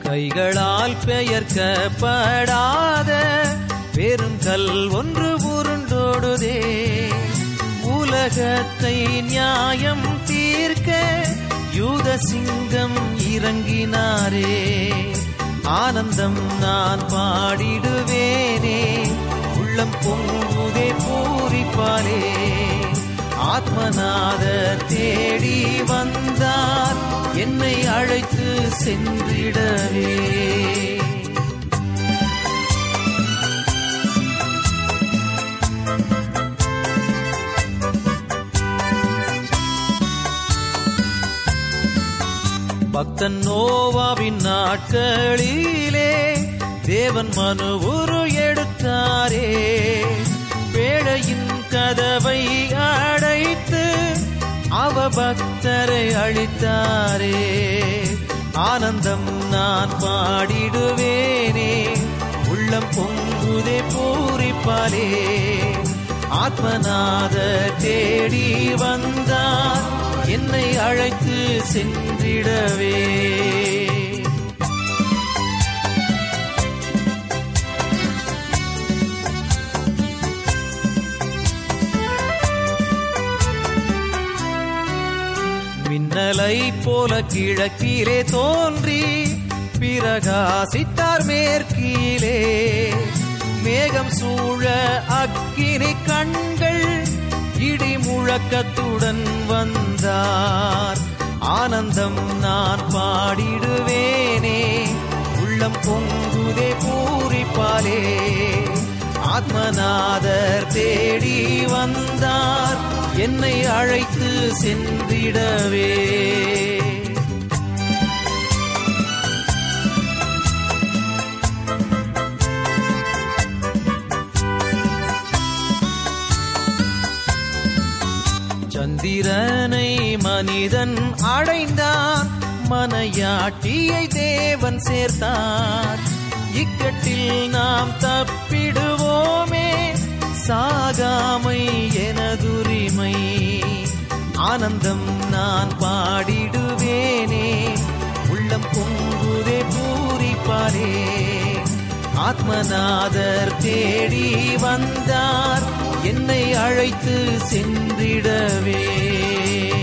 கைகளால் பெயர்க்கப்படாத பெருங்கல் ஒன்று உருண்டோடுதே உலகத்தை நியாயம் தீர்க்க யூத சிங்கம் இறங்கினாரே ஆனந்தம் நான் பாடிடுவேனே உள்ளம் பொங்குதே பூரிப்பாலே ஆத்மநாத தேடி வந்தார் என்னை அழைத்து சென்றிடவே பக்தன் நோவாவின் நாட்களிலே தேவன் மனு உரு எடுத்தாரே பேழையின் கதவை அடைத்து அவ பக்தரை அழித்தாரே ஆனந்தம் நான் பாடிடுவேனே உள்ளம் பொங்குதே பூரிப்பாலே ஆத்மநாத தேடி வந்தார் என்னை அழைத்து சென்றிடவே மின்னலை போல கிழக்கிலே தோன்றி பிரகாசித்தார் மேற்கிலே மேகம் சூழ அக்கினி கண்கள் இடி முழக்கத்துடன் வந்தார் ஆனந்தம் நான் பாடிடுவேனே உள்ளம் பொங்குதே பூரிப்பாலே ஆத்மநாதர் தேடி வந்தார் என்னை அழைத்து சென்றிடவே சந்திரனை மனிதன் அடைந்தான் மனையாட்டியை தேவன் சேர்த்தார் இக்கட்டில் நாம் தப்பிடுவோமே சாகாமை எனதுரிமை ஆனந்தம் நான் பாடிடுவேனே உள்ளம் பொங்குதே பூரிப்பாரே ஆத்மநாதர் தேடி வந்தார் என்னை அழைத்து சென்றிடவே